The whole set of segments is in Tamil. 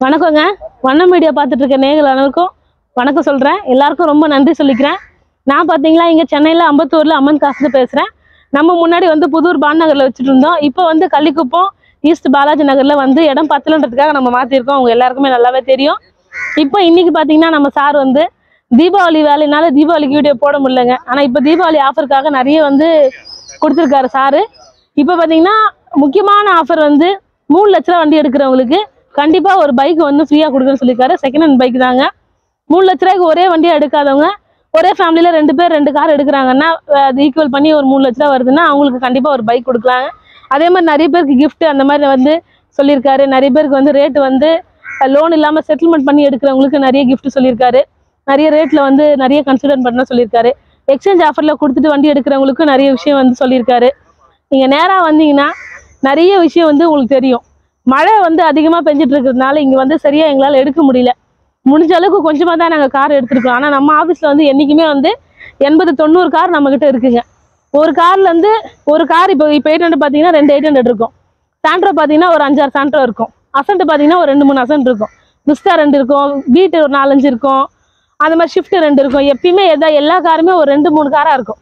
வணக்கங்க வண்ண மீடியா பார்த்துட்டு இருக்க நேயர்கள் அனைவருக்கும் வணக்கம் சொல்கிறேன் எல்லாருக்கும் ரொம்ப நன்றி சொல்லிக்கிறேன் நான் பார்த்தீங்களா இங்கே சென்னையில் அம்பத்தூரில் அம்மன் காசு பேசுகிறேன் நம்ம முன்னாடி வந்து புதூர் பானநகரில் வச்சுட்டு இருந்தோம் இப்போ வந்து கள்ளிக்குப்பம் ஈஸ்ட் பாலாஜி நகரில் வந்து இடம் பத்தலன்றதுக்காக நம்ம மாற்றிருக்கோம் அவங்க எல்லாருக்குமே நல்லாவே தெரியும் இப்போ இன்னைக்கு பார்த்தீங்கன்னா நம்ம சார் வந்து தீபாவளி வேலைனால தீபாவளிக்கு வீடியோ போட முடியலங்க ஆனால் இப்போ தீபாவளி ஆஃபருக்காக நிறைய வந்து கொடுத்துருக்காரு சாரு இப்போ பார்த்தீங்கன்னா முக்கியமான ஆஃபர் வந்து மூணு லட்ச ரூபா வண்டி எடுக்கிறவங்களுக்கு கண்டிப்பாக ஒரு பைக் வந்து ஃப்ரீயாக கொடுக்குறேன்னு சொல்லியிருக்காரு செகண்ட் ஹேண்ட் பைக் தாங்க மூணு லட்ச ரூபாய்க்கு ஒரே வண்டியை எடுக்காதவங்க ஒரே ஃபேமிலியில் ரெண்டு பேர் ரெண்டு கார் எடுக்கிறாங்கன்னா அஹ் அது ஈக்குவல் பண்ணி ஒரு மூணு லட்ச ரூபா வருதுன்னா அவங்களுக்கு கண்டிப்பாக ஒரு பைக் கொடுக்கலாங்க அதே மாதிரி நிறைய பேருக்கு gift அந்த மாதிரி வந்து சொல்லியிருக்காரு நிறைய பேருக்கு வந்து ரேட் வந்து லோன் இல்லாமல் செட்டில்மெண்ட் பண்ணி எடுக்கிறவங்களுக்கு நிறைய gift சொல்லியிருக்காரு நிறைய ரேட்டில் வந்து நிறைய கன்சிடர் பண்ண சொல்லியிருக்காரு எக்ஸ்சேஞ்ச் ஆஃபரில் கொடுத்துட்டு வண்டி எடுக்கிறவங்களுக்கும் நிறைய விஷயம் வந்து சொல்லியிருக்காரு நீங்கள் நேராக வந்தீங்கன்னா நிறைய விஷயம் வந்து உங்களுக்கு தெரியும் மழை வந்து அதிகமாக பெஞ்சிட்டு இருக்கிறதுனால இங்கே வந்து சரியாக எங்களால் எடுக்க முடியல முடிஞ்ச அளவுக்கு கொஞ்சமாக தான் நாங்கள் கார் எடுத்துருக்கோம் ஆனால் நம்ம ஆஃபீஸில் வந்து என்றைக்குமே வந்து எண்பது தொண்ணூறு கார் நம்மக்கிட்ட இருக்குங்க ஒரு கார்லேருந்து ஒரு கார் இப்போ இப்போ எயிட் ஹண்ட்ரட் பார்த்தீங்கன்னா ரெண்டு எயிட் ஹண்ட்ரட் இருக்கும் சாண்ட்ரோ பார்த்தீங்கன்னா ஒரு அஞ்சாறு சாண்ட்ரோ இருக்கும் அசன்ட் பார்த்தீங்கன்னா ஒரு ரெண்டு மூணு அசன்ட் இருக்கும் விஸ்டா ரெண்டு இருக்கும் பீட்டு ஒரு நாலஞ்சு இருக்கும் அந்த மாதிரி ஷிஃப்ட் ரெண்டு இருக்கும் எப்பயுமே எதா எல்லா காருமே ஒரு ரெண்டு மூணு காராக இருக்கும்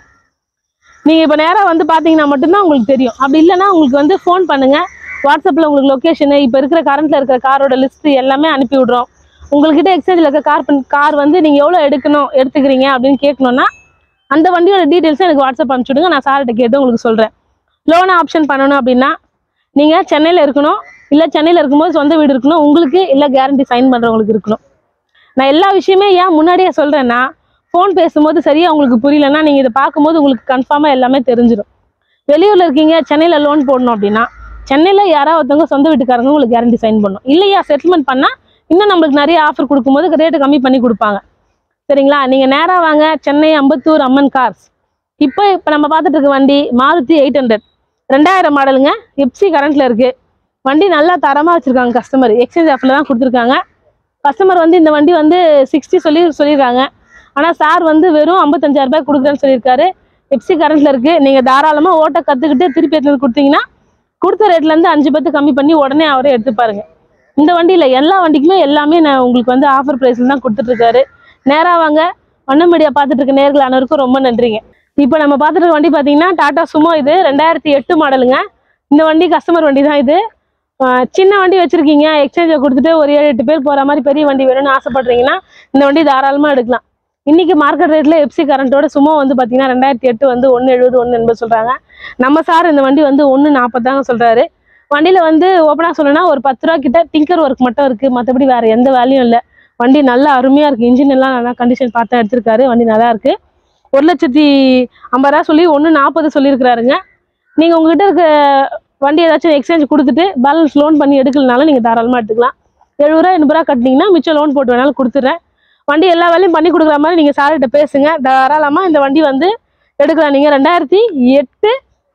நீங்கள் இப்போ நேராக வந்து பார்த்தீங்கன்னா மட்டும்தான் உங்களுக்கு தெரியும் அப்படி இல்லைன்னா உங்களுக்கு வந்து ஃபோன் பண்ணுங்கள் வாட்ஸ்அப்பில் உங்களுக்கு லொக்கேஷனு இப்போ இருக்கிற கரண்ட்டில் இருக்கிற காரோட லிஸ்ட்டு எல்லாமே அனுப்பி விட்றோம் உங்கள்கிட்ட எக்ஸ்சேஞ்சில் இருக்க கார் கார் வந்து நீங்கள் எவ்வளோ எடுக்கணும் எடுத்துக்கிறீங்க அப்படின்னு கேட்கணுன்னா அந்த வண்டியோட டீட்டெயில்ஸை எனக்கு வாட்ஸ்அப் அனுப்பிச்சுடுங்க நான் சார்கிட்ட கேட்டு உங்களுக்கு சொல்கிறேன் லோன் ஆப்ஷன் பண்ணணும் அப்படின்னா நீங்கள் சென்னையில் இருக்கணும் இல்லை சென்னையில் இருக்கும்போது சொந்த வீடு இருக்கணும் உங்களுக்கு இல்லை கேரண்டி சைன் பண்ணுறவங்களுக்கு இருக்கணும் நான் எல்லா விஷயமே ஏன் முன்னாடியே சொல்கிறேன்னா ஃபோன் பேசும்போது சரியாக உங்களுக்கு புரியலன்னா நீங்கள் இதை பார்க்கும்போது உங்களுக்கு கன்ஃபார்மாக எல்லாமே தெரிஞ்சிடும் வெளியூரில் இருக்கீங்க சென்னையில் லோன் போடணும் அப்படின்னா சென்னையில் யாராவது ஒருத்தவங்க சொந்த வீட்டுக்காரங்க உங்களுக்கு கேரண்டி சைன் பண்ணணும் இல்லையா செட்டில்மெண்ட் பண்ணால் இன்னும் நம்மளுக்கு நிறைய ஆஃபர் கொடுக்கும்போது ரேட்டு கம்மி பண்ணி கொடுப்பாங்க சரிங்களா நீங்கள் நேராக வாங்க சென்னை அம்பத்தூர் அம்மன் கார்ஸ் இப்போ இப்போ நம்ம பார்த்துட்டு இருக்க வண்டி மாருதி எயிட் ஹண்ட்ரட் ரெண்டாயிரம் மாடலுங்க எப்சி கரண்ட்டில் இருக்குது வண்டி நல்லா தரமாக வச்சுருக்காங்க கஸ்டமர் எக்ஸ்சேஞ்ச் ஆஃபரில் தான் கொடுத்துருக்காங்க கஸ்டமர் வந்து இந்த வண்டி வந்து சிக்ஸ்டி சொல்லி சொல்லியிருக்காங்க ஆனால் சார் வந்து வெறும் ஐம்பத்தஞ்சாயிரம் ரூபாய் கொடுக்குறேன்னு சொல்லியிருக்காரு எப்சி கரண்ட்டில் இருக்குது நீங்கள் தாராளமாக ஓட்ட கற்றுக்கிட்டு திருப்பி எடுத்து வந்து கொடுத்தீங்கன்னா கொடுத்த ரேட்லேருந்து அஞ்சு பத்து கம்மி பண்ணி உடனே அவரே எடுத்துப்பாருங்க இந்த வண்டியில் எல்லா வண்டிக்குமே எல்லாமே நான் உங்களுக்கு வந்து ஆஃபர் ப்ரைஸில் தான் கொடுத்துட்ருக்காரு நேராக வாங்க வண்ணம் மீடியா பார்த்துட்டு இருக்க நேர்கள் அனைவருக்கும் ரொம்ப நன்றிங்க இப்போ நம்ம பார்த்துட்டு இருக்க வண்டி பார்த்தீங்கன்னா டாடா சுமோ இது ரெண்டாயிரத்தி எட்டு மாடலுங்க இந்த வண்டி கஸ்டமர் வண்டி தான் இது ஆஹ் சின்ன வண்டி வச்சுருக்கீங்க எக்ஸ்சேஞ்சை கொடுத்துட்டு ஒரு ஏழு எட்டு பேர் போகிற மாதிரி பெரிய வண்டி வேணும்னு ஆசைப்படுறீங்கன்னா இந்த வண்டி தாராளமாக எடுக்கலாம் இன்னைக்கு மார்க்கெட் ரேட்டில் எப்சி கரண்ட்டோட சும்மா வந்து பார்த்தீங்கன்னா ரெண்டாயிரத்தி எட்டு வந்து ஒன்று எழுபது ஒன்று எண்பது சொல்கிறாங்க நம்ம சார் இந்த வண்டி வந்து ஒன்று நாற்பதாங்க சொல்கிறாரு வண்டியில் வந்து ஓப்பனாக சொல்லணும்னா ஒரு பத்து ரூபா கிட்ட டிங்கர் ஒர்க் மட்டும் இருக்குது மற்றபடி வேறு எந்த வேலையும் இல்லை வண்டி நல்லா அருமையாக இருக்குது இன்ஜின் எல்லாம் நல்லா கண்டிஷன் பார்த்தா எடுத்திருக்காரு வண்டி நல்லா இருக்குது ஒரு லட்சத்தி ஐம்பது ரூபா சொல்லி ஒன்று நாற்பது சொல்லியிருக்கிறாருங்க நீங்கள் உங்ககிட்ட இருக்க வண்டி ஏதாச்சும் எக்ஸ்சேஞ்ச் கொடுத்துட்டு பேலன்ஸ் லோன் பண்ணி எடுக்கலனாலும் நீங்கள் தாராளமாக எடுத்துக்கலாம் எழுபது ரூபா எண்பது ரூபா கட்டினீங்கன்னா மிச்சம் லோன் போட்டு வேணாலும் கொடுத்துட்றேன் வண்டி எல்லா வேலையும் பண்ணி கொடுக்குற மாதிரி நீங்கள் சார்கிட்ட பேசுங்க தாராளமாக இந்த வண்டி வந்து எடுக்கலாம் நீங்கள் ரெண்டாயிரத்தி எட்டு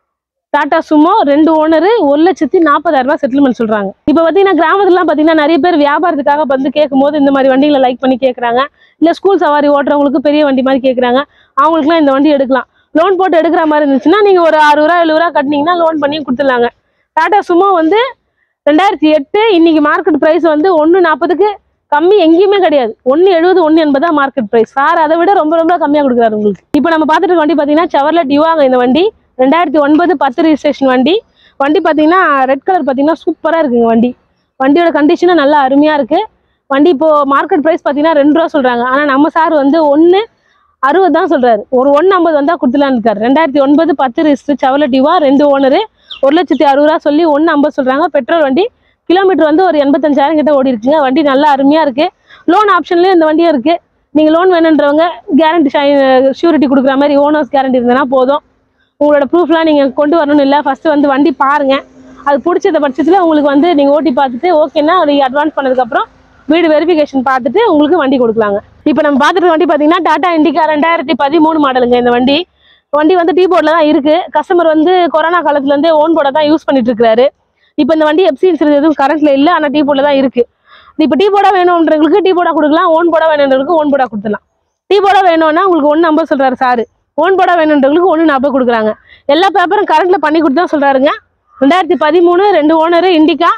டாடா சுமோ ரெண்டு ஓனரு ஒரு லட்சத்தி நாற்பதாயிரம் ரூபாய் செட்டில்மெண்ட் சொல்கிறாங்க இப்போ பார்த்தீங்கன்னா கிராமத்துலலாம் பார்த்தீங்கன்னா நிறைய பேர் வியாபாரத்துக்காக வந்து கேட்கும்போது இந்த மாதிரி வண்டிகளை லைக் பண்ணி கேட்குறாங்க இல்லை ஸ்கூல் சவாரி ஓட்டுறவங்களுக்கு பெரிய வண்டி மாதிரி கேட்குறாங்க அவங்களுக்குலாம் இந்த வண்டி எடுக்கலாம் லோன் போட்டு எடுக்கிற மாதிரி இருந்துச்சுன்னா நீங்கள் ஒரு அறுபது ரூபா எழுபது ரூபா கட்டினீங்கன்னா லோன் பண்ணி கொடுத்துடலாங்க டாடா சுமோ வந்து ரெண்டாயிரத்தி எட்டு இன்னைக்கு மார்க்கெட் ப்ரைஸ் வந்து ஒன்று நாற்பதுக்கு கம்மி எங்கேயுமே கிடையாது ஒன்று எழுபது ஒன்று எண்பது தான் மார்க்கெட் ப்ரைஸ் சார் அதை விட ரொம்ப ரொம்ப கம்மியாக கொடுக்குறாரு உங்களுக்கு இப்போ நம்ம பார்த்துட்டு இருக்க வண்டி பார்த்தீங்கன்னா செவர்லெட் டிவாங்க இந்த வண்டி ரெண்டாயிரத்தி ஒன்பது பத்து ரிஜிஸ்ட்ரேஷன் வண்டி வண்டி பார்த்தீங்கன்னா ரெட் கலர் பார்த்தீங்கன்னா சூப்பராக இருக்குங்க வண்டி வண்டியோட கண்டிஷனும் நல்லா அருமையாக இருக்குது வண்டி இப்போது மார்க்கெட் ப்ரைஸ் பார்த்தீங்கன்னா ரெண்டு ரூபா சொல்கிறாங்க ஆனால் நம்ம சார் வந்து ஒன்று அறுபது தான் சொல்கிறாரு ஒரு ஒன்று ஐம்பது வந்தால் கொடுத்துலான்னு இருக்காரு ரெண்டாயிரத்தி ஒன்பது பத்து ரிஜிஸ்டர் செவர்லெட் டிவா ரெண்டு ஓனரு ஒரு லட்சத்தி அறுபது ரூபா சொல்லி ஒன்று ஐம்பது சொல்கிறாங்க பெட்ரோல் வண்டி கிலோமீட்டர் வந்து ஒரு எண்பத்தஞ்சாயிரம் கிட்ட ஓடி இருக்குங்க வண்டி நல்லா அருமையாக இருக்குது லோன் ஆப்ஷன்லேயும் இந்த வண்டியும் இருக்குது நீங்கள் லோன் வேணுன்றவங்க கேரண்டி ஷூரிட்டி கொடுக்குற மாதிரி ஓனர்ஸ் கேரண்டி இருந்ததுன்னா போதும் உங்களோட ப்ரூஃப்லாம் நீங்கள் கொண்டு வரணும்னு இல்லை ஃபஸ்ட்டு வந்து வண்டி பாருங்கள் அது பிடிச்சத பட்சத்தில் உங்களுக்கு வந்து நீங்கள் ஓட்டி பார்த்துட்டு ஓகேன்னா நீங்கள் அட்வான்ஸ் பண்ணதுக்கப்புறம் வீடு வெரிஃபிகேஷன் பார்த்துட்டு உங்களுக்கு வண்டி கொடுக்கலாங்க இப்போ நம்ம பார்த்துட்டு வண்டி பார்த்தீங்கன்னா டாடா இண்டிகா ரெண்டாயிரத்தி பதிமூணு மாடலுங்க இந்த வண்டி வண்டி வந்து டீ போர்டில் தான் இருக்குது கஸ்டமர் வந்து கொரோனா காலத்துலேருந்தே ஓன் போர்டை தான் யூஸ் பண்ணிட்டு இருக்காரு இப்போ இந்த வண்டி எஃப்சி இன்சூரன்ஸ் எதுவும் கரண்ட்ல இல்லை ஆனால் டீ போர்டில் தான் இருக்குது இப்போ டீ போர்டா வேணுன்றவங்களுக்கு டீ போர்டா கொடுக்கலாம் ஓன் போர்டா வேணுன்றவங்களுக்கு ஓன் போர்டா கொடுத்துலாம் டீ போர்டா வேணும்னா உங்களுக்கு ஒன்று நம்பர் சொல்கிறாரு சார் ஓன் போர்டா வேணுன்றவங்களுக்கு ஒன்று நாற்பது கொடுக்குறாங்க எல்லா பேப்பரும் கரண்ட்ல பண்ணி கொடுத்து தான் சொல்கிறாருங்க ரெண்டாயிரத்தி பதிமூணு ரெண்டு ஓனரு இண்டிகா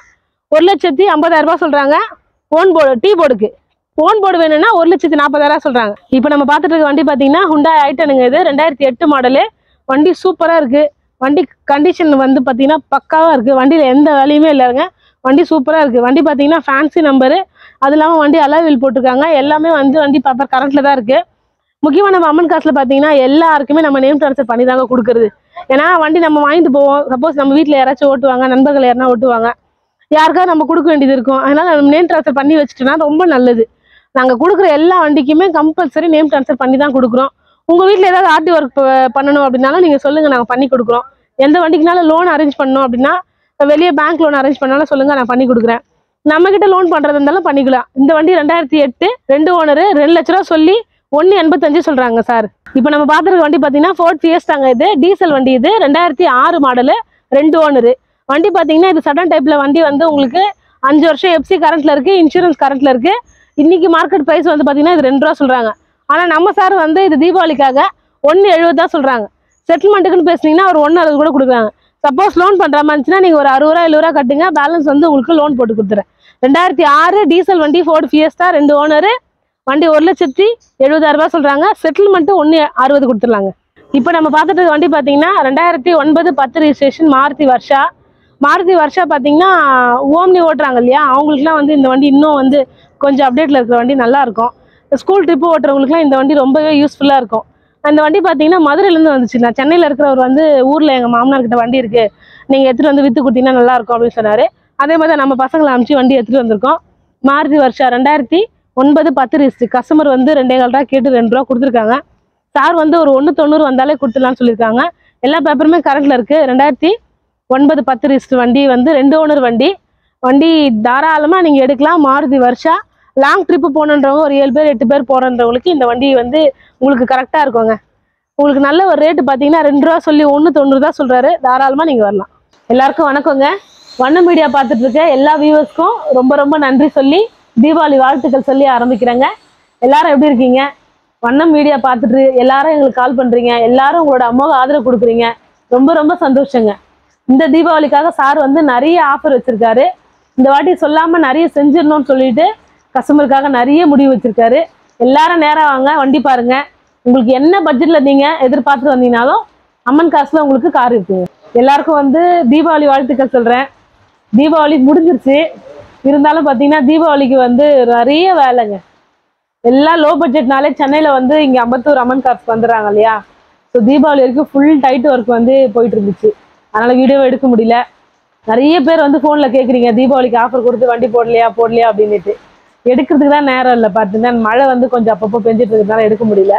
ஒரு லட்சத்தி ஐம்பதாயிரம் ரூபாய் சொல்றாங்க ஓன் போர்டு டீ போர்டுக்கு ஓன் போர்டு வேணும்னா ஒரு லட்சத்தி நாற்பதாயிரம் சொல்றாங்க இப்போ நம்ம பார்த்துட்டு இருக்க வண்டி பார்த்தீங்கன்னா ஹுண்டா ஐட்டனுங்க இது ரெண்டாயிரத்தி எட்டு மாடலு வண்டி சூப்பராக இருக்கு வண்டி கண்டிஷன் வந்து பார்த்தீங்கன்னா பக்காவாக இருக்கு வண்டியில் எந்த வேலையுமே இல்லைங்க வண்டி சூப்பராக இருக்கு வண்டி பார்த்தீங்கன்னா ஃபேன்சி நம்பரு அது இல்லாமல் வண்டி அலாவில் போட்டிருக்காங்க எல்லாமே வந்து வண்டி பேப்பர் கரண்ட்ல தான் இருக்கு முக்கியமாக நம்ம அம்மன் காசில் பார்த்தீங்கன்னா எல்லாருக்குமே நம்ம நேம் ட்ரான்ஸ்ஃபர் பண்ணி தாங்க கொடுக்குறது ஏன்னா வண்டி நம்ம வாங்கிட்டு போவோம் சப்போஸ் நம்ம வீட்டில் யாராச்சும் ஓட்டுவாங்க நண்பர்கள் யாருனா ஓட்டுவாங்க யாருக்காவது நம்ம கொடுக்க வேண்டியது இருக்கும் அதனால நம்ம நேம் ட்ரான்ஸ்ஃபர் பண்ணி வச்சுட்டோம்னா ரொம்ப நல்லது நாங்கள் கொடுக்குற எல்லா வண்டிக்குமே கம்பல்சரி நேம் ட்ரான்ஸ்ஃபர் பண்ணி தான் கொடுக்குறோம் உங்கள் வீட்டில் ஏதாவது ஆர்டி ஒர்க் பண்ணணும் அப்படின்னாலும் நீங்கள் சொல்லுங்கள் நாங்கள் பண்ணி கொடுக்குறோம் எந்த வண்டிக்குனாலும் லோன் அரேஞ்ச் பண்ணணும் அப்படின்னா வெளியே பேங்க் லோன் அரேஞ்ச் பண்ணாலும் சொல்லுங்கள் நான் பண்ணி கொடுக்குறேன் நம்ம கிட்ட லோன் பண்ணுறது இருந்தாலும் பண்ணிக்கலாம் இந்த வண்டி ரெண்டாயிரத்தி எட்டு ரெண்டு ஓனரு ரெண்டு லட்ச ரூபா சொல்லி ஒன்று எண்பத்தஞ்சு சொல்கிறாங்க சார் இப்போ நம்ம பார்த்துருக்க வண்டி பார்த்தீங்கன்னா ஃபோர்ட் ஃபியஸ்டாங்க இது டீசல் வண்டி இது ரெண்டாயிரத்தி ஆறு மாடலு ரெண்டு ஓனரு வண்டி பார்த்தீங்கன்னா இது சடன் டைப்பில் வண்டி வந்து உங்களுக்கு அஞ்சு வருஷம் எஃப்சி கரண்ட்ல இருக்கு இன்சூரன்ஸ் கரண்ட்ல இருக்கு இன்னைக்கு மார்க்கெட் ப்ரைஸ் வந்து பார்த்தீங்கன்னா இது ரெண்டு ரூபா சொல்கிறாங்க ஆனால் நம்ம சார் வந்து இது தீபாவளிக்காக ஒன்று எழுபது தான் சொல்கிறாங்க செட்டில்மெண்ட்டுக்குன்னு பேசுனீங்கன்னா ஒரு ஒன்று அறுபது கூட கொடுக்குறாங்க சப்போஸ் லோன் பண்ணுற மாதிரி இருந்துச்சுன்னா நீங்கள் ஒரு அறுபது ரூபா எழுபது ரூபா கட்டுங்க பேலன்ஸ் வந்து உங்களுக்கு லோன் போட்டு கொடுத்துறேன் ரெண்டாயிரத்தி ஆறு டீசல் வண்டி ஃபோர்டு ஃபியஸ்டா ரெண்டு ஓனரு வண்டி ஒரு லட்சத்தி எழுபதாயிரம் ரூபாய் சொல்கிறாங்க செட்டில்மெண்ட்டு ஒன்று அறுபது கொடுத்துடலாங்க இப்போ நம்ம பார்த்துட்டு இருக்க வண்டி பார்த்தீங்கன்னா ரெண்டாயிரத்தி ஒன்பது பத்து registration Maruti Versa Maruti Versa பார்த்தீங்கன்னா ஓம்னி ஓட்டுறாங்க இல்லையா அவங்களுக்குலாம் வந்து இந்த வண்டி இன்னும் வந்து கொஞ்சம் அப்டேட்டில் இருக்கிற வண்டி நல்லா இருக்கும் ஸ்கூல் ட்ரிப்பு ஓட்டுறவங்களுக்குலாம் இந்த வண்டி ரொம்பவே யூஸ்ஃபுல்லாக இருக்கும் அந்த வண்டி பார்த்தீங்கன்னா மதுரையிலேருந்து வந்துச்சு நான் சென்னையில் இருக்கிறவர் வந்து ஊரில் எங்கள் மாமனார் கிட்ட வண்டி இருக்குது நீங்கள் எடுத்துகிட்டு வந்து விற்று கொடுத்தீங்கன்னா நல்லா இருக்கும் அப்படின்னு சொன்னார் அதே மாதிரி தான் நம்ம பசங்களை அனுப்பிச்சு வண்டி எடுத்துகிட்டு வந்திருக்கோம் மாருதி வருஷா ரெண்டாயிரத்தி ஒன்பது பத்து ரிஸ்ட் கஸ்டமர் வந்து ரெண்டே கால் ரூபா கேட்டு ரெண்டு ரூபா கொடுத்துருக்காங்க சார் வந்து ஒரு ஒன்று தொண்ணூறு வந்தாலே கொடுத்துடலாம்னு சொல்லியிருக்காங்க எல்லா பேப்பருமே கரண்ட்டில் இருக்குது ரெண்டாயிரத்தி ஒன்பது பத்து ரிஸ்ட் வண்டி வந்து ரெண்டு ஓனர் வண்டி வண்டி தாராளமாக நீங்கள் எடுக்கலாம் மாருதி வருஷா லாங் ட்ரிப்பு போகணுன்றவங்க ஒரு ஏழு பேர் எட்டு பேர் போகிறன்றவங்களுக்கு இந்த வண்டி வந்து உங்களுக்கு கரெக்டாக இருக்குங்க உங்களுக்கு நல்ல ஒரு ரேட்டு பார்த்தீங்கன்னா ரெண்டு ரூபா சொல்லி ஒன்று தொண்ணூறு தான் சொல்கிறாரு தாராளமாக நீங்கள் வரலாம் எல்லாருக்கும் வணக்கங்க வண்ண மீடியா பார்த்துட்டு இருக்க எல்லா வியூவர்ஸ்க்கும் ரொம்ப ரொம்ப நன்றி சொல்லி தீபாவளி வாழ்த்துக்கள் சொல்லி ஆரம்பிக்கிறேங்க எல்லாரும் எப்படி இருக்கீங்க வண்ணம் மீடியா பார்த்துட்டு எல்லாரும் எங்களுக்கு கால் பண்ணுறீங்க எல்லாரும் உங்களோட அம்மாவை ஆதரவு கொடுக்குறீங்க ரொம்ப ரொம்ப சந்தோஷங்க இந்த தீபாவளிக்காக சார் வந்து நிறைய ஆஃபர் வச்சிருக்காரு இந்த வாட்டி சொல்லாம நிறைய செஞ்சிடணும்னு சொல்லிட்டு கஸ்டமருக்காக நிறைய முடிவு வச்சிருக்காரு எல்லாரும் நேரா வாங்க வண்டி பாருங்க உங்களுக்கு என்ன பட்ஜெட்ல நீங்க எதிர்பார்த்து வந்தீங்கனாலும் அம்மன் காசுல உங்களுக்கு கார் இருக்குங்க எல்லாருக்கும் வந்து தீபாவளி வாழ்த்துக்கள் சொல்றேன் தீபாவளி முடிஞ்சிருச்சு இருந்தாலும் பார்த்தீங்கன்னா தீபாவளிக்கு வந்து நிறைய வேலைங்க எல்லாம் லோ பட்ஜெட்னாலே சென்னையில் வந்து இங்கே அம்பத்தூர் அம்மன் கார்ஸ் வந்துடுறாங்க இல்லையா ஸோ தீபாவளி வரைக்கும் ஃபுல் டைட் ஒர்க் வந்து போயிட்டு இருந்துச்சு அதனால் வீடியோ எடுக்க முடியல நிறைய பேர் வந்து ஃபோனில் கேட்குறீங்க தீபாவளிக்கு ஆஃபர் கொடுத்து வண்டி போடலையா போடலையா அப்படின்னுட்டு எடுக்கிறதுக்கு தான் நேரம் இல்லை பார்த்தீங்கன்னா மழை வந்து கொஞ்சம் அப்பப்போ பெஞ்சிட்டு இருக்கிறதுனால எடுக்க முடியல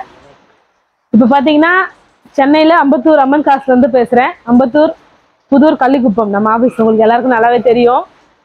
இப்போ பார்த்தீங்கன்னா சென்னையில் அம்பத்தூர் அம்மன் காசுலேருந்து பேசுகிறேன் அம்பத்தூர் புதூர் கள்ளிக்குப்பம் நம்ம ஆஃபீஸ் உங்களுக்கு எல்லாருக்கும் நல்லாவே தெரியும்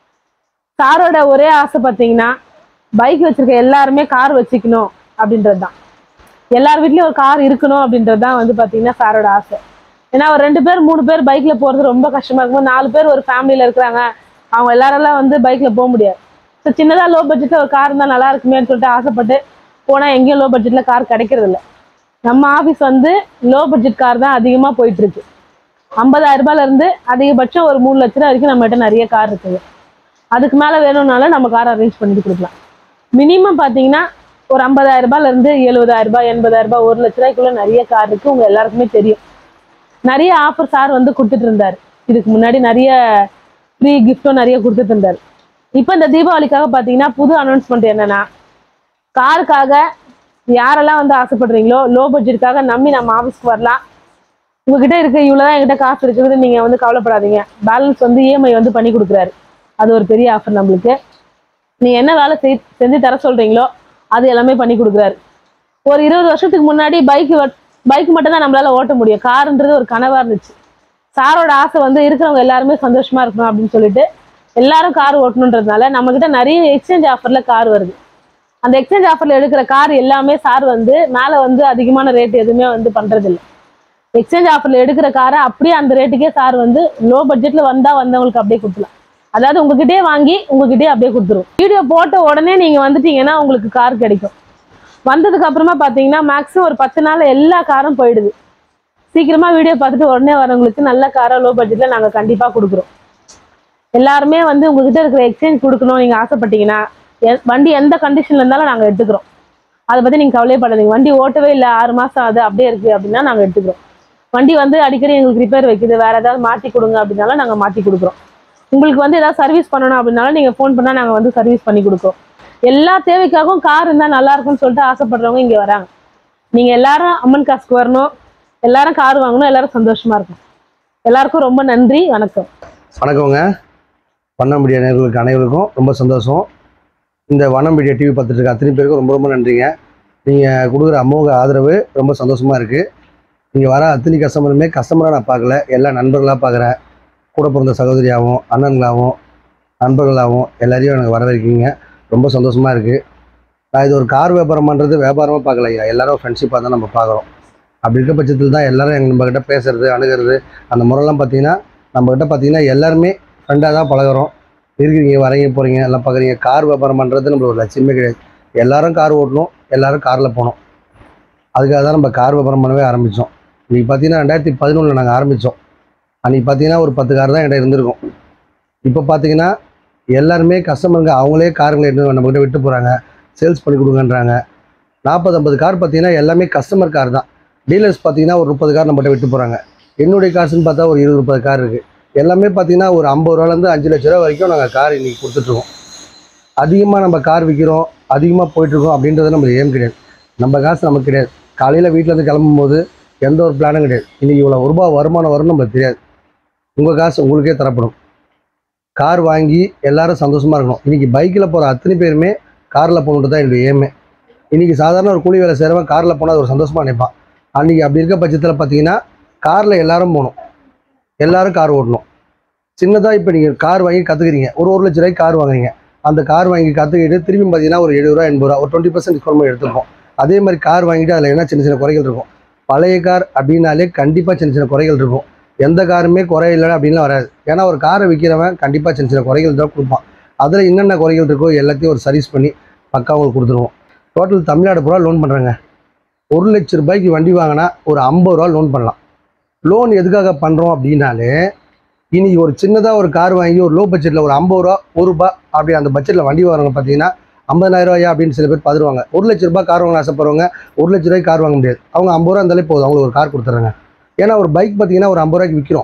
சாரோட ஒரே ஆசை பார்த்தீங்கன்னா பைக் வச்சிருக்க எல்லாருமே கார் வச்சுக்கணும் அப்படின்றது தான் எல்லார் வீட்லயும் ஒரு கார் இருக்கணும் அப்படின்றது தான் வந்து பார்த்தீங்கன்னா சாரோட ஆசை ஏன்னா ஒரு ரெண்டு பேர் மூணு பேர் பைக்ல போறது ரொம்ப கஷ்டமா இருக்கும் நாலு பேர் ஒரு ஃபேமிலியில இருக்கிறாங்க அவங்க எல்லாரெல்லாம் வந்து பைக்ல போக முடியாது ஸோ சின்னதா லோ பட்ஜெட்ல ஒரு கார் இருந்தால் நல்லா இருக்குமேன்னு சொல்லிட்டு ஆசைப்பட்டு போனா எங்கேயும் லோ பட்ஜெட்ல கார் கிடைக்கிறது இல்ல நம்ம ஆஃபீஸ் வந்து லோ பட்ஜெட் கார் தான் அதிகமா போயிட்டு இருக்கு ஐம்பதாயிரம் ரூபாயில இருந்து அதிகபட்சம் ஒரு மூணு லட்ச ரூபா வரைக்கும் நம்மகிட்ட நிறைய கார் இருக்குங்க அதுக்கு மேல வேணும்னாலும் நம்ம கார் அரேஞ்ச் பண்ணிட்டு கொடுக்கலாம் மினிமம் பாத்தீங்கன்னா ஒரு ஐம்பதாயிரம் ரூபாயில இருந்து எழுபதாயிரம் ரூபாய் எண்பதாயிரம் ரூபாய் ஒரு லட்ச ரூபாய்க்குள்ள நிறைய கார் இருக்கு உங்க எல்லாருக்குமே தெரியும் நிறைய ஆஃபர் சார் வந்து கொடுத்துட்டு இருந்தாரு இதுக்கு முன்னாடி நிறைய ஃப்ரீ கிஃப்ட்டும் நிறைய கொடுத்துட்டு இருந்தாரு இப்போ இந்த தீபாவளிக்காக பார்த்தீங்கன்னா புது அனௌன்ஸ்மெண்ட் என்னன்னா காருக்காக யாரெல்லாம் வந்து ஆசைப்படுறீங்களோ லோ பட்ஜெட்டுக்காக நம்பி நம்ம ஆஃபீஸ்க்கு வரலாம் உங்ககிட்ட இருக்க இவ்வளோதான் என்கிட்ட காசு இருக்குது நீங்க வந்து கவலைப்படாதீங்க பேலன்ஸ் வந்து இஎம்ஐ வந்து பண்ணி கொடுக்குறாரு அது ஒரு பெரிய ஆஃபர் நம்மளுக்கு நீங்க என்ன வேலை செய் செஞ்சு தர சொல்றீங்களோ அது எல்லாமே பண்ணி கொடுக்குறாரு ஒரு இருபது வருஷத்துக்கு முன்னாடி பைக் பைக் மட்டும் தான் நம்மளால ஓட்ட முடியும் காருன்றது ஒரு கனவா இருந்துச்சு சாரோட ஆசை வந்து இருக்கிறவங்க எல்லாருமே சந்தோஷமா இருக்கணும் அப்படின்னு சொல்லிட்டு எல்லாரும் கார் ஓட்டணுன்றதுனால நம்ம கிட்ட நிறைய எக்ஸ்சேஞ்ச் ஆஃபர்ல கார் வருது அந்த எக்ஸ்சேஞ்ச் ஆஃபர்ல எடுக்கிற கார் எல்லாமே சார் வந்து மேல வந்து அதிகமான ரேட் எதுவுமே வந்து பண்றது இல்ல எக்ஸ்சேஞ்ச் ஆஃபர்ல எடுக்கிற காரை அப்படியே அந்த ரேட்டுக்கே சார் வந்து லோ பட்ஜெட்ல வந்தா வந்தவங்களுக்கு அப்படியே கொடுக்கலாம் அதாவது உங்ககிட்டயே வாங்கி உங்ககிட்டயே அப்படியே கொடுத்துரும் வீடியோ போட்ட உடனே நீங்க வந்துட்டீங்கன்னா உங்களுக்கு கார் கிடைக்கும் வந்ததுக்கு அப்புறமா பாத்தீங்கன்னா மேக்ஸிமம் ஒரு பத்து நாள் எல்லா காரும் போயிடுது சீக்கிரமா வீடியோ பார்த்துட்டு உடனே வரவங்களுக்கு நல்ல காரா லோ பட்ஜெட்ல நாங்க கண்டிப்பா கொடுக்குறோம் எல்லாருமே வந்து உங்ககிட்ட இருக்கிற எக்ஸ்சேஞ்ச் கொடுக்கணும் நீங்கள் ஆசைப்பட்டீங்கன்னா எ- வண்டி எந்த கண்டிஷனில் இருந்தாலும் நாங்கள் எடுத்துக்கிறோம் அதை பற்றி நீங்கள் கவலையப்படாதீங்க வண்டி ஓட்டவே இல்லை ஆறு மாதம் ஆகுது அப்படியே இருக்குது அப்படின்னா நாங்கள் எடுத்துக்கிறோம் வண்டி வந்து அடிக்கடி எங்களுக்கு ரிப்பேர் வைக்குது வேறு ஏதாவது மாற்றி கொடுங்க அப்படின்னாலும் நாங்கள் மாற்றி கொடுக்குறோம் உங்களுக்கு வந்து ஏதாவது சர்வீஸ் பண்ணணும் அப்படின்னாலும் நீங்கள் ஃபோன் பண்ணால் நாங்கள் வந்து சர்வீஸ் பண்ணி கொடுக்குறோம் எல்லா தேவைக்காகவும் கார் இருந்தால் நல்லா இருக்கும்னு சொல்லிட்டு ஆசைப்படுறவங்க இங்கே வராங்க நீங்கள் எல்லாரும் அம்மன் காசுக்கு வரணும் எல்லாரும் கார் வாங்கணும் எல்லாரும் சந்தோஷமா இருக்கும் எல்லாருக்கும் ரொம்ப நன்றி வணக்கம் வணக்கங்க வண்ணம் மீடியா நேர்களுக்கு அனைவருக்கும் ரொம்ப சந்தோஷம் இந்த வண்ணம் மீடியா டிவி பார்த்துட்டு இருக்க அத்தனை பேருக்கும் ரொம்ப ரொம்ப நன்றிங்க நீங்கள் கொடுக்குற அமோக ஆதரவு ரொம்ப சந்தோஷமாக இருக்குது நீங்கள் வர அத்தனை கஸ்டமருமே கஸ்டமராக நான் பார்க்கல எல்லா நண்பர்களாக பார்க்குறேன் கூட பிறந்த சகோதரியாகவும் அண்ணன்களாகவும் நண்பர்களாகவும் எல்லாரையும் எனக்கு வரவேற்கீங்க ரொம்ப சந்தோஷமாக இருக்குது நான் இது ஒரு கார் வியாபாரம் பண்ணுறது வியாபாரமாக பார்க்கல ஐயா எல்லாரும் ஃப்ரெண்ட்ஷிப்பாக தான் நம்ம பார்க்குறோம் அப்படி இருக்க பட்சத்தில் தான் எல்லாரும் எங்கள் நம்மக்கிட்ட பேசுறது அணுகிறது அந்த முறைலாம் பார்த்தீங்கன்னா நம்மக்கிட்ட பார்த்தீங்கன்னா எல்லாருமே ஃப்ரெண்டாக தான் பழகுறோம் இருக்கிறீங்க வரீங்க போகிறீங்க எல்லாம் பார்க்குறீங்க கார் வியாபாரம் பண்ணுறது நம்மளோட லட்சியமே கிடையாது எல்லாரும் கார் ஓட்டணும் எல்லாரும் காரில் போகணும் அதுக்காக தான் நம்ம கார் வியாபாரம் பண்ணவே ஆரம்பித்தோம் இன்றைக்கி பார்த்தீங்கன்னா ரெண்டாயிரத்தி பதினொன்றில் நாங்கள் ஆரம்பித்தோம் அன்றைக்கி பார்த்தீங்கன்னா ஒரு பத்து கார் தான் என்கிட்ட இருந்திருக்கும் இப்போ பார்த்தீங்கன்னா எல்லாருமே கஸ்டமருங்க அவங்களே காருங்களை எடுத்து நம்மக்கிட்ட விட்டு போகிறாங்க சேல்ஸ் பண்ணி கொடுங்கன்றாங்க நாற்பது ஐம்பது கார் பார்த்தீங்கன்னா எல்லாமே கஸ்டமர் கார் தான் டீலர்ஸ் பார்த்தீங்கன்னா ஒரு முப்பது கார் நம்மகிட்ட விட்டு போகிறாங்க என்னுடைய காசுன்னு பார்த்தா ஒரு இருபது முப்பது கார் இருக்குது எல்லாமே பார்த்தீங்கன்னா ஒரு ஐம்பது ரூபாலேருந்து அஞ்சு லட்ச ரூபா வரைக்கும் நாங்கள் கார் இன்றைக்கி கொடுத்துட்ருக்கோம் அதிகமாக நம்ம கார் விற்கிறோம் அதிகமாக போயிட்டுருக்கோம் அப்படின்றது நம்ம ஏம் கிடையாது நம்ம காசு நமக்கு கிடையாது காலையில் வீட்டிலேருந்து கிளம்பும் போது எந்த ஒரு பிளானும் கிடையாது இன்றைக்கி இவ்வளோ ரூபா வருமானம் வரும்னு நம்மளுக்கு தெரியாது உங்கள் காசு உங்களுக்கே தரப்படும் கார் வாங்கி எல்லாரும் சந்தோஷமாக இருக்கணும் இன்றைக்கி பைக்கில் போகிற அத்தனை பேருமே காரில் போகணுன்றது தான் என்னுடைய ஏமே இன்றைக்கி சாதாரண ஒரு கூலி வேலை செய்கிறவன் காரில் போனால் அது ஒரு சந்தோஷமாக நினைப்பான் அன்றைக்கி அப்படி இருக்க பட்சத்தில் பார்த்தீங்கன்னா காரில் எல்லாரும் போகணும் எல்லாரும் கார் ஓட்டணும் சின்னதாக இப்போ நீங்கள் கார் வாங்கி கற்றுக்குறீங்க ஒரு ஒரு லட்ச ரூபாய்க்கு கார் வாங்குறீங்க அந்த கார் வாங்கி கற்றுக்கிட்டு திரும்பி பார்த்தீங்கன்னா ஒரு எழுபது ரூபா எண்பது ரூபா ஒரு டுவெண்ட்டி பர்சன்ட் டிஸ்கவுண்ட் பண்ணி எடுத்துருப்போம் அதே மாதிரி கார் வாங்கிட்டு அதில் என்ன சின்ன சின்ன குறைகள் இருக்கும் பழைய கார் அப்படின்னாலே கண்டிப்பாக சின்ன சின்ன குறைகள் இருக்கும் எந்த காருமே குறை இல்லை அப்படின்லாம் வராது ஏன்னா ஒரு காரை விற்கிறவன் கண்டிப்பாக சின்ன சின்ன குறைகள் தான் கொடுப்பான் அதில் என்னென்ன குறைகள் இருக்கோ எல்லாத்தையும் ஒரு சர்வீஸ் பண்ணி பக்கா உங்களுக்கு கொடுத்துருவோம் டோட்டல் தமிழ்நாடு பூரா லோன் பண்ணுறாங்க ஒரு லட்ச ரூபாய்க்கு வண்டி வாங்கினா ஒரு ஐம்பது ரூபா லோன் பண்ணலாம் லோன் எதுக்காக பண்ணுறோம் அப்படின்னாலே இன்னைக்கு ஒரு சின்னதாக ஒரு கார் வாங்கி ஒரு லோ பட்ஜெட்டில் ஒரு ஐம்பது ரூபா ஒரு ரூபா அப்படி அந்த பட்ஜெட்டில் வண்டி வாங்குறவங்க பார்த்தீங்கன்னா ஐம்பதாயிரம் ரூபாயா அப்படின்னு சில பேர் பார்த்துருவாங்க ஒரு லட்ச ரூபாய் கார் வாங்க ஆசைப்படுறவங்க ஒரு லட்ச ரூபாய்க்கு கார் வாங்க முடியாது அவங்க ஐம்பது ரூபா இருந்தாலே போதும் அவங்களுக்கு ஒரு கார் கொடுத்துட்றாங்க ஏன்னா ஒரு பைக் பார்த்தீங்கன்னா ஒரு ஐம்பது ரூபாய்க்கு விற்கிறோம்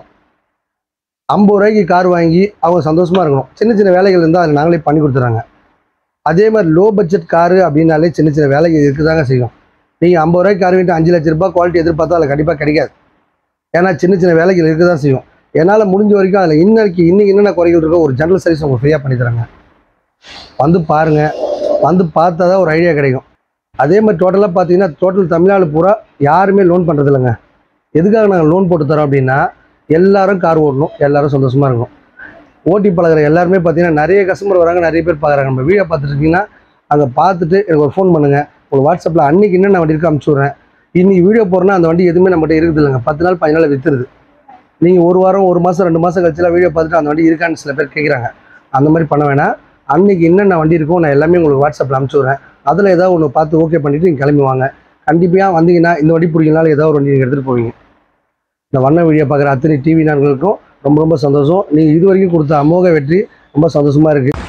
ஐம்பது ரூபாய்க்கு கார் வாங்கி அவங்க சந்தோஷமாக இருக்கணும் சின்ன சின்ன வேலைகள் இருந்தால் அதை நாங்களே பண்ணி கொடுத்துறாங்க அதே மாதிரி லோ பட்ஜெட் காரு அப்படின்னாலே சின்ன சின்ன வேலைகள் இருக்குதாங்க செய்யும் நீங்கள் ஐம்பது ரூபாய்க்கு கார் வாங்கிட்டு அஞ்சு லட்ச ரூபாய் குவாலிட்டி எதிர்பார்த்தா அதில் கண்டிப்பாக கிடைக்காது ஏன்னா சின்ன சின்ன வேலைகள் இருக்க தான் செய்யும் என்னால் முடிஞ்ச வரைக்கும் அதில் இன்னைக்கு இன்னைக்கு என்னென்ன குறைகள் இருக்கோ ஒரு ஜென்ரல் சர்வீஸ் உங்களுக்கு ஃப்ரீயாக பண்ணி தராங்க வந்து பாருங்கள் வந்து பார்த்தா தான் ஒரு ஐடியா கிடைக்கும் அதே மாதிரி டோட்டலாக பார்த்தீங்கன்னா டோட்டல் தமிழ்நாடு பூரா யாருமே லோன் பண்ணுறது இல்லைங்க எதுக்காக நாங்கள் லோன் போட்டு தரோம் அப்படின்னா எல்லாரும் கார் ஓட்டணும் எல்லாரும் சந்தோஷமாக இருக்கணும் ஓட்டி பழகுற எல்லாருமே பார்த்தீங்கன்னா நிறைய கஸ்டமர் வராங்க நிறைய பேர் பார்க்குறாங்க நம்ம வீடியோ பார்த்துட்டு இருக்கீங்கன்னா அதை பார்த்துட்டு எனக்கு ஒரு ஃபோன் பண்ணுங்கள் உங்களுக்கு வாட்ஸ்அப்பில் அன்றைக்கி என்னென்ன வண்டி இருக்கு அனுப்பிச்சி விட்றேன் இன்னைக்கு வீடியோ போடுறேன்னா அந்த வண்டி எதுவுமே நம்மகிட்ட இருக்குது இல்லைங்க பத்து நாள் பதினாலு நாள் வித்துருது நீங்கள் ஒரு வாரம் ஒரு மாதம் ரெண்டு மாதம் கழிச்சுலாம் வீடியோ பார்த்துட்டு அந்த வண்டி இருக்கான்னு சில பேர் கேட்குறாங்க அந்த மாதிரி பண்ண வேணாம் அன்னைக்கு என்னென்ன வண்டி இருக்கோ நான் எல்லாமே உங்களுக்கு வாட்ஸ்அப்பில் அனுப்பிச்சி விட்றேன் அதில் ஏதாவது ஒன்று பார்த்து ஓகே பண்ணிவிட்டு நீங்கள் கிளம்பி வாங்க கண்டிப்பாக வந்தீங்கன்னா இந்த வண்டி பிடிக்கலனாலும் ஏதாவது ஒரு வண்டி நீங்கள் எடுத்துகிட்டு போவீங்க இந்த வண்ண வீடியோ பார்க்குற அத்தனை டிவி நேர்களுக்கும் ரொம்ப ரொம்ப சந்தோஷம் நீங்கள் இது வரைக்கும் கொடுத்த அமோக வெற்றி ரொம்ப சந்தோஷமாக இருக்குது